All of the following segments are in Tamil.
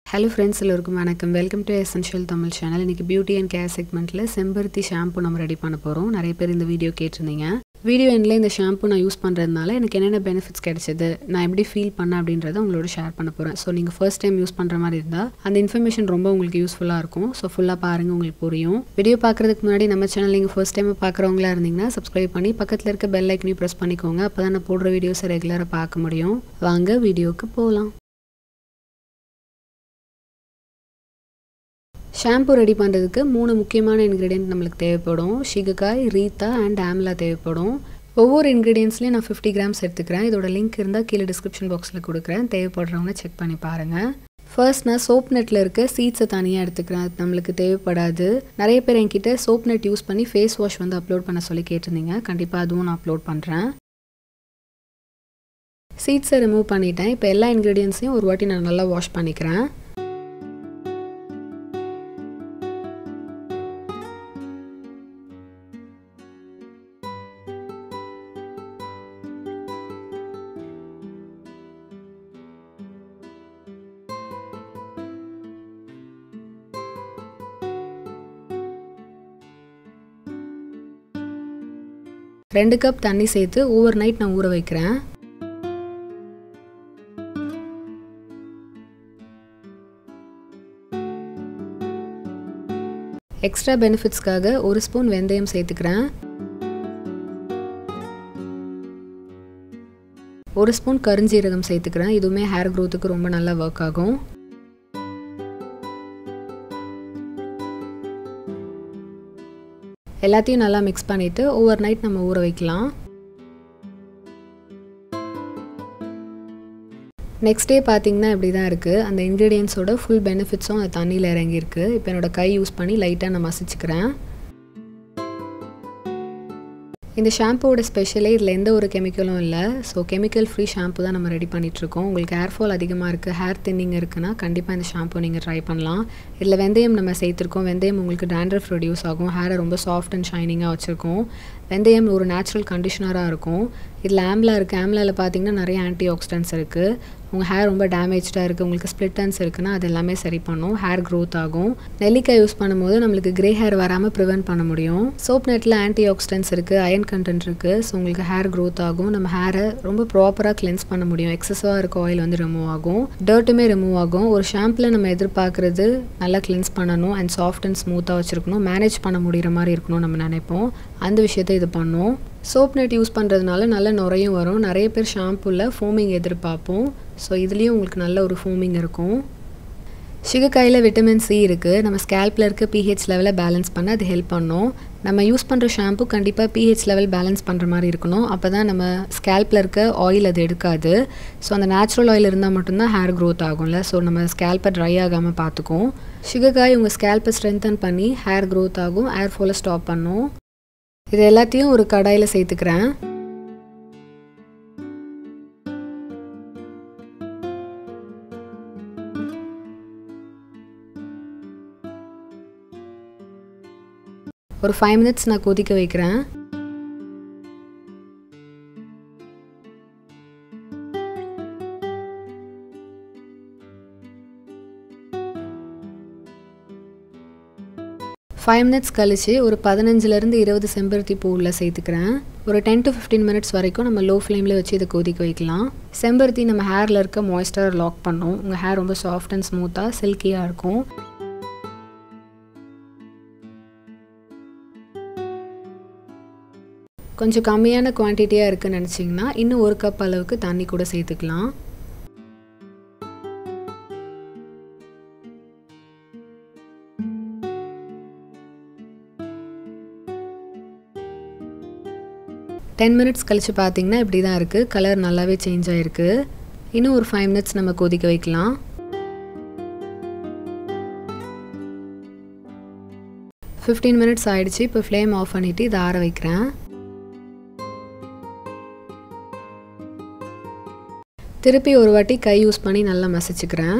ஹலோ ஃப்ரெண்ட்ஸ் எல்லோருக்கும் வணக்கம் welcome to essential Tamil channel இன்றைக்கி பியூட்டி அண்ட் கேர் செக்மெண்ட்டில் செம்பருத்தி ஷாம்பு நம்ம ரெடி பண்ண போகிறோம் நிறைய பேர் இந்த வீடியோ கேட்டிருந்தீங்க வீடியோ எண்டில் இந்த ஷாம்பு நான் யூஸ் பண்ணுறதுனால எனக்கு என்னென்ன பெனிஃபிட்ஸ் கிடைச்சது நான் எப்படி ஃபீல் பண்ணேன் அப்படின்றத உங்களோட ஷேர் பண்ண போகிறேன் ஸோ நீங்கள் ஃபர்ஸ்ட் டைம் யூஸ் பண்ணுற மாதிரி இருந்தால் அந்த இன்ஃபர்மேஷன் ரொம்ப உங்களுக்கு யூஸ்ஃபுல்லாக இருக்கும் ஸோ ஃபுல்லாக பாருங்கள் உங்களுக்கு புரியும் வீடியோ பார்க்குறதுக்கு முன்னாடி நம்ம சேனல் நீங்கள் ஃபர்ஸ்ட் டைம் பார்க்குறவங்களா இருந்தீங்கன்னா சப்ஸ்கிரைப் பண்ணி பக்கத்தில் இருக்க பெல் ஐக்கனையும் ப்ரெஸ் பண்ணிக்கோங்க அப்போ தான் நான் போடுற வீடியோஸை ரெகுலராக பார்க்க முடியும் வாங்க வீடியோவுக்கு போகலாம் ஷாம்பு ரெடி பண்ணுறதுக்கு மூணு முக்கியமான இன்க்ரீடியன்ட் நம்மளுக்கு தேவைப்படும் ஷிகக்காய் ரீத்தா அண்ட் ஆம்லா தேவைப்படும் ஒவ்வொரு இன்க்ரீடியன்ஸ்லேயும் நான் ஃபிஃப்டி கிராம்ஸ் எடுத்துக்கிறேன் இதோட லிங்க் இருந்தால் கீழே டிஸ்கிரிப்ஷன் பாக்ஸில் கொடுக்குறேன் தேவைப்படுறவங்க செக் பண்ணி பாருங்கள் ஃபர்ஸ்ட் நான் சோப் நெட்டில் இருக்க சீட்ஸை தனியாக எடுத்துக்கிறேன் அது நம்மளுக்கு தேவைப்படாது நிறைய பேர் என்கிட்ட சோப் நெட் யூஸ் பண்ணி ஃபேஸ் வாஷ் வந்து அப்லோட் பண்ண சொல்லி கேட்டிருந்தீங்க கண்டிப்பாக அதுவும் நான் அப்லோட் பண்ணுறேன் சீட்ஸை ரிமூவ் பண்ணிட்டேன் இப்போ எல்லா இன்க்ரீடியன்ஸையும் ஒரு வாட்டி நான் நல்லா வாஷ் பண்ணிக்கிறேன் ரெண்டு கப் தண்ணி சேர்த்து ஓவர் நைட் நான் ஊற வைக்கிறேன் எக்ஸ்ட்ரா பெனிஃபிட்ஸ்க்காக ஒரு ஸ்பூன் வெந்தயம் சேர்த்துக்கிறேன் ஒரு ஸ்பூன் கருஞ்சீரகம் சேர்த்துக்கிறேன் இதுவுமே ஹேர் க்ரோத்துக்கு ரொம்ப நல்லா ஒர்க் ஆகும் எல்லாத்தையும் நல்லா மிக்ஸ் பண்ணிவிட்டு ஓவர் நைட் நம்ம ஊற வைக்கலாம் நெக்ஸ்ட் டே பார்த்தீங்கன்னா இப்படி தான் இருக்குது அந்த இன்க்ரீடியன்ஸோட ஃபுல் பெனிஃபிட்ஸும் அந்த தண்ணியில் இறங்கியிருக்கு இப்போ என்னோடய கை யூஸ் பண்ணி லைட்டாக நான் மசிச்சுக்கிறேன் இந்த ஷாம்புவோட ஸ்பெஷலே இதில் எந்த ஒரு கெமிக்கலும் இல்லை ஸோ கெமிக்கல் ஃப்ரீ ஷாம்பு தான் நம்ம ரெடி பண்ணிகிட்ருக்கோம் உங்களுக்கு ஹேர் ஃபால் அதிகமாக இருக்குது ஹேர் தின்னிங் இருக்குன்னா கண்டிப்பாக இந்த ஷாம்பு நீங்கள் ட்ரை பண்ணலாம் இதில் வெந்தயம் நம்ம சேர்த்துருக்கோம் வெந்தயம் உங்களுக்கு டேண்ட்ரஃப் ரெடியூஸ் ஆகும் ஹேரை ரொம்ப சாஃப்ட் அண்ட் ஷைனிங்காக வச்சுருக்கோம் வெந்தயம் ஒரு நேச்சுரல் கண்டிஷனராக இருக்கும் இதில் ஆம்லா இருக்குது ஆம்லாவில் பார்த்தீங்கன்னா நிறைய ஆன்டி ஆக்சிடென்ட்ஸ் இருக்குது உங்கள் ஹேர் ரொம்ப டேமேஜ்டாக இருக்குது உங்களுக்கு ஸ்ப்ளிட்டன்ஸ் இருக்குன்னா அது எல்லாமே சரி பண்ணும் ஹேர் க்ரோத் ஆகும் நெல்லிக்காய் யூஸ் பண்ணும்போது நம்மளுக்கு கிரே ஹேர் வராமல் ப்ரிவென்ட் பண்ண முடியும் சோப் நெட்டில் ஆன்டி ஆக்சிடென்ட்ஸ் இருக்குது அயன் கண்டென்ட் இருக்குது ஸோ உங்களுக்கு ஹேர் க்ரோத் ஆகும் நம்ம ஹேரை ரொம்ப ப்ராப்பராக கிளென்ஸ் பண்ண முடியும் எக்ஸஸாக இருக்க ஆயில் வந்து ரிமூவ் ஆகும் டர்ட்டுமே ரிமூவ் ஆகும் ஒரு ஷாம்பில் நம்ம எதிர்பார்க்குறது நல்லா கிளென்ஸ் பண்ணணும் அண்ட் சாஃப்ட் அண்ட் ஸ்மூத்தாக வச்சுருக்கணும் மேனேஜ் பண்ண முடிகிற மாதிரி இருக்கணும் நம்ம நினைப்போம் அந்த விஷயத்தை இது பண்ணும் சோப் நெட் யூஸ் பண்ணுறதுனால நல்ல நுரையும் வரும் நிறைய பேர் ஷாம்புவில் ஃபோமிங் எதிர்பார்ப்போம் ஸோ இதுலேயும் உங்களுக்கு நல்ல ஒரு ஃபோமிங் இருக்கும் சிகக்காயில் விட்டமின் சி இருக்குது நம்ம ஸ்கேல்பில் இருக்க பிஹெச் லெவலை பேலன்ஸ் பண்ண அது ஹெல்ப் பண்ணும் நம்ம யூஸ் பண்ணுற ஷாம்பு கண்டிப்பாக பிஹெச் லெவல் பேலன்ஸ் பண்ணுற மாதிரி இருக்கணும் அப்போ தான் நம்ம ஸ்கேல்பில் இருக்க ஆயில் அது எடுக்காது ஸோ அந்த நேச்சுரல் ஆயில் இருந்தால் மட்டும்தான் ஹேர் க்ரோத் ஆகும்ல ஸோ நம்ம ஸ்கேல்பை ட்ரை ஆகாமல் பார்த்துக்கும் சுகக்காய் உங்கள் ஸ்கேல்பை ஸ்ட்ரென்தன் பண்ணி ஹேர் க்ரோத் ஆகும் ஹேர் ஃபாலை ஸ்டாப் பண்ணும் இது எல்லாத்தையும் ஒரு கடாயில் சேர்த்துக்கிறேன் ஒரு ஃபைவ் மினிட்ஸ் நான் கொதிக்க வைக்கிறேன் ஃபைவ் மினிட்ஸ் கழித்து ஒரு பதினஞ்சுலேருந்து இருபது செம்பருத்தி பூ உள்ள சேர்த்துக்கிறேன் ஒரு டென் டு ஃபிஃப்டீன் மினிட்ஸ் வரைக்கும் நம்ம லோ ஃப்ளேமில் வச்சு இதை கொதிக்க வைக்கலாம் செம்பருத்தி நம்ம ஹேரில் இருக்க மாய்ஸ்டர் லாக் பண்ணும் உங்கள் ஹேர் ரொம்ப சாஃப்ட் அண்ட் ஸ்மூத்தாக சில்கியாக இருக்கும் கொஞ்சம் கம்மியான குவான்டிட்டியாக இருக்குன்னு நினச்சிங்கன்னா இன்னும் ஒரு கப் அளவுக்கு தண்ணி கூட சேர்த்துக்கலாம் டென் மினிட்ஸ் கழித்து பார்த்தீங்கன்னா இப்படி தான் இருக்குது கலர் நல்லாவே சேஞ்ச் ஆகிருக்கு இன்னும் ஒரு ஃபைவ் மினிட்ஸ் நம்ம கொதிக்க வைக்கலாம் ஃபிஃப்டீன் மினிட்ஸ் ஆகிடுச்சு இப்போ ஃப்ளேம் ஆஃப் பண்ணிவிட்டு இதை ஆற வைக்கிறேன் திருப்பி ஒரு வாட்டி கை யூஸ் பண்ணி நல்லா மசிச்சுக்கிறேன்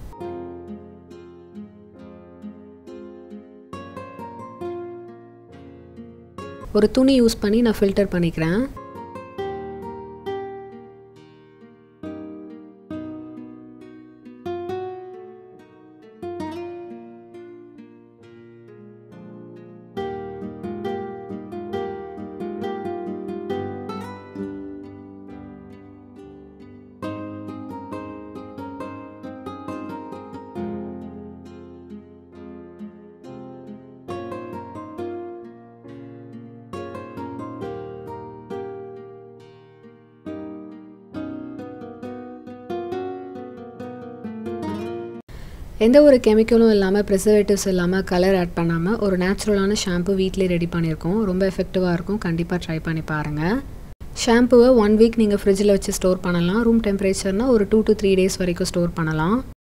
ஒரு துணி யூஸ் பண்ணி நான் ஃபில்டர் பண்ணிக்கிறேன் எந்த ஒரு கெமிக்கலும் இல்லாமல் ப்ரிசர்வேட்டிவ்ஸ் இல்லாமல் கலர் ஆட் பண்ணாமல் ஒரு நேச்சுரலான ஷாம்பு வீட்டிலே ரெடி பண்ணியிருக்கோம் ரொம்ப எஃபெக்டிவாக இருக்கும் கண்டிப்பாக ட்ரை பண்ணி பாருங்கள் ஷாம்புவை ஒன் வீக் நீங்கள் ஃப்ரிட்ஜில் வச்சு ஸ்டோர் பண்ணலாம் ரூம் டெம்பரேச்சர்னால் ஒரு டூ டு த்ரீ டேஸ் வரைக்கும் ஸ்டோர் பண்ணலாம்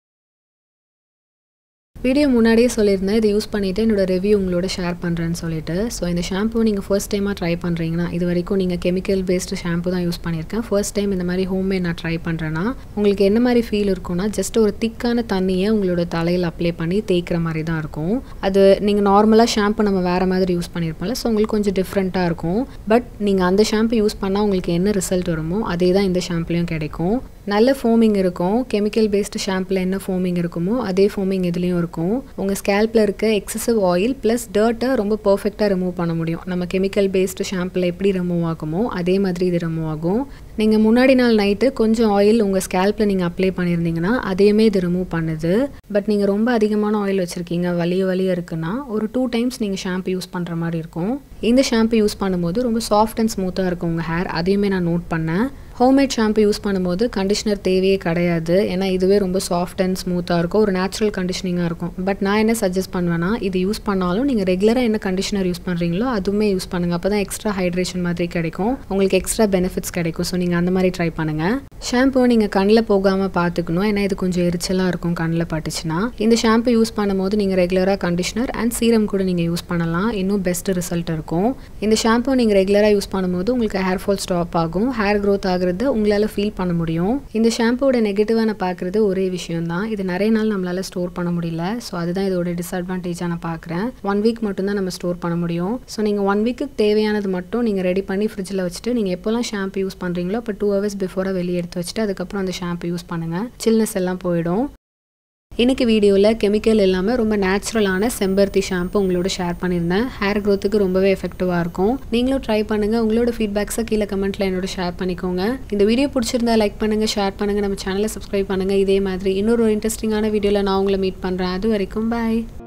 வீடியோ முன்னாடியே சொல்லியிருந்தேன் இதை யூஸ் பண்ணிவிட்டு என்னோடய ரிவ்யூ உங்களோட ஷேர் பண்ணுறேன்னு சொல்லிட்டு ஸோ இந்த ஷாம்பு நீங்கள் ஃபர்ஸ்ட் டைமாக ட்ரை பண்ணுறீங்கன்னா இது வரைக்கும் நீங்கள் கெமிக்கல் பேஸ்டு ஷாம்பு தான் யூஸ் பண்ணியிருக்கேன் ஃபர்ஸ்ட் டைம் இந்த மாதிரி ஹோம்மேட் நான் ட்ரை பண்ணுறேன்னா உங்களுக்கு என்ன மாதிரி ஃபீல் இருக்கும்னா ஜஸ்ட் ஒரு திக்கான தண்ணியை உங்களோட தலையில் அப்ளை பண்ணி தேய்க்கிற மாதிரி தான் இருக்கும் அது நீங்கள் நார்மலாக ஷாம்பு நம்ம வேறு மாதிரி யூஸ் பண்ணியிருப்போம்ல ஸோ உங்களுக்கு கொஞ்சம் டிஃப்ரெண்ட்டாக இருக்கும் பட் நீங்கள் அந்த ஷாம்பு யூஸ் பண்ணால் உங்களுக்கு என்ன ரிசல்ட் வருமோ அதே தான் இந்த ஷாம்புலையும் கிடைக்கும் நல்ல ஃபோமிங் இருக்கும் கெமிக்கல் பேஸ்டு ஷாம்பில் என்ன ஃபோமிங் இருக்குமோ அதே ஃபோமிங் இதுலேயும் இருக்கும் உங்கள் ஸ்கேல்பில் இருக்க எக்ஸசிவ் ஆயில் ப்ளஸ் டர்ட்டை ரொம்ப பர்ஃபெக்டாக ரிமூவ் பண்ண முடியும் நம்ம கெமிக்கல் பேஸ்டு ஷாம்பில் எப்படி ரிமூவ் ஆகுமோ அதே மாதிரி இது ரிமூவ் ஆகும் நீங்கள் முன்னாடி நாள் நைட்டு கொஞ்சம் ஆயில் உங்கள் ஸ்கேல்பில் நீங்கள் அப்ளை பண்ணியிருந்தீங்கன்னா அதையுமே இது ரிமூவ் பண்ணுது பட் நீங்கள் ரொம்ப அதிகமான ஆயில் வச்சுருக்கீங்க வலிய வலிய இருக்குன்னா ஒரு டூ டைம்ஸ் நீங்கள் ஷாம்பு யூஸ் பண்ணுற மாதிரி இருக்கும் இந்த ஷாம்பு யூஸ் பண்ணும்போது ரொம்ப சாஃப்ட் அண்ட் ஸ்மூத்தாக இருக்கும் உங்கள் ஹேர் அதையுமே நான் நோட் பண்ணேன் ஹோம்மேட் ஷாம்பு யூஸ் பண்ணும்போது கண்டிஷனர் தேவையே கிடையாது ஏன்னா இதுவே ரொம்ப சாஃப்ட் அண்ட் ஸ்மூத்தாக இருக்கும் ஒரு நேச்சுரல் கண்டிஷனிங்காக இருக்கும் பட் நான் என்ன சஜஸ்ட் பண்ணுவேன்னா இது யூஸ் பண்ணாலும் நீங்கள் ரெகுலராக என்ன கண்டிஷனர் யூஸ் பண்ணுறீங்களோ அதுவுமே யூஸ் பண்ணுங்கள் அப்போ தான் எக்ஸ்ட்ரா ஹைட்ரேஷன் மாதிரி கிடைக்கும் உங்களுக்கு எக்ஸ்ட்ரா பெனிஃபிட்ஸ் கிடைக்கும் ஸோ நீங்கள் அந்த மாதிரி ட்ரை பண்ணுங்கள் ஷாம்புவை நீங்கள் கண்ணில் போகாமல் பார்த்துக்கணும் ஏன்னா இது கொஞ்சம் எரிச்சலாக இருக்கும் கண்ணில் பட்டுச்சுன்னா இந்த ஷாம்பு யூஸ் பண்ணும்போது நீங்கள் ரெகுலராக கண்டிஷனர் அண்ட் சீரம் கூட நீங்கள் யூஸ் பண்ணலாம் இன்னும் பெஸ்ட் ரிசல்ட் இருக்கும் இந்த ஷாம்பு நீங்கள் ரெகுலராக யூஸ் பண்ணும்போது உங்களுக்கு ஹேர் ஃபால் ஸ்டாப் ஆகும் ஹேர் க்ரோத் ஆகுறது உங்களால் ஃபீல் பண்ண முடியும் இந்த ஷாம்புவோட நெகட்டிவாக நான் பார்க்குறது ஒரே விஷயம் தான் இது நிறைய நாள் நம்மளால் ஸ்டோர் பண்ண முடியல ஸோ அதுதான் இதோட டிஸ்அட்வான்டேஜாக நான் பார்க்குறேன் ஒன் வீக் மட்டும்தான் நம்ம ஸ்டோர் பண்ண முடியும் ஸோ நீங்கள் ஒன் வீக்குக்கு தேவையானது மட்டும் நீங்கள் ரெடி பண்ணி ஃப்ரிட்ஜில் வச்சுட்டு நீங்கள் எப்போல்லாம் ஷாம்பு யூஸ் பண்ணுறீங்களோ அப்போ டூ ஹவர்ஸ் பிஃபோராக வெளியே எடுத்து வச்சுட்டு அதுக்கப்புறம் அந்த ஷாம்பு யூஸ் பண்ணுங்கள் சில்னஸ் எல்லாம் போயிடும் இன்றைக்கி வீடியோவில் கெமிக்கல் இல்லாமல் ரொம்ப நேச்சுரலான செம்பருத்தி ஷாம்பு உங்களோட ஷேர் பண்ணியிருந்தேன் ஹேர் க்ரோத்துக்கு ரொம்பவே எஃபெக்டிவாக இருக்கும் நீங்களும் ட்ரை பண்ணுங்கள் உங்களோட ஃபீட்பேக்ஸை கீழே கமெண்ட்டில் என்னோட ஷேர் பண்ணிக்கோங்க இந்த வீடியோ பிடிச்சிருந்தா லைக் பண்ணுங்கள் ஷேர் பண்ணுங்கள் நம்ம சேனலை சப்ஸ்கிரைப் பண்ணுங்கள் இதே மாதிரி இன்னொரு இன்ட்ரெஸ்டிங்கான வீடியோவில் நான் உங்களை மீட் பண்ணுறேன் அது வரைக்கும் பாய்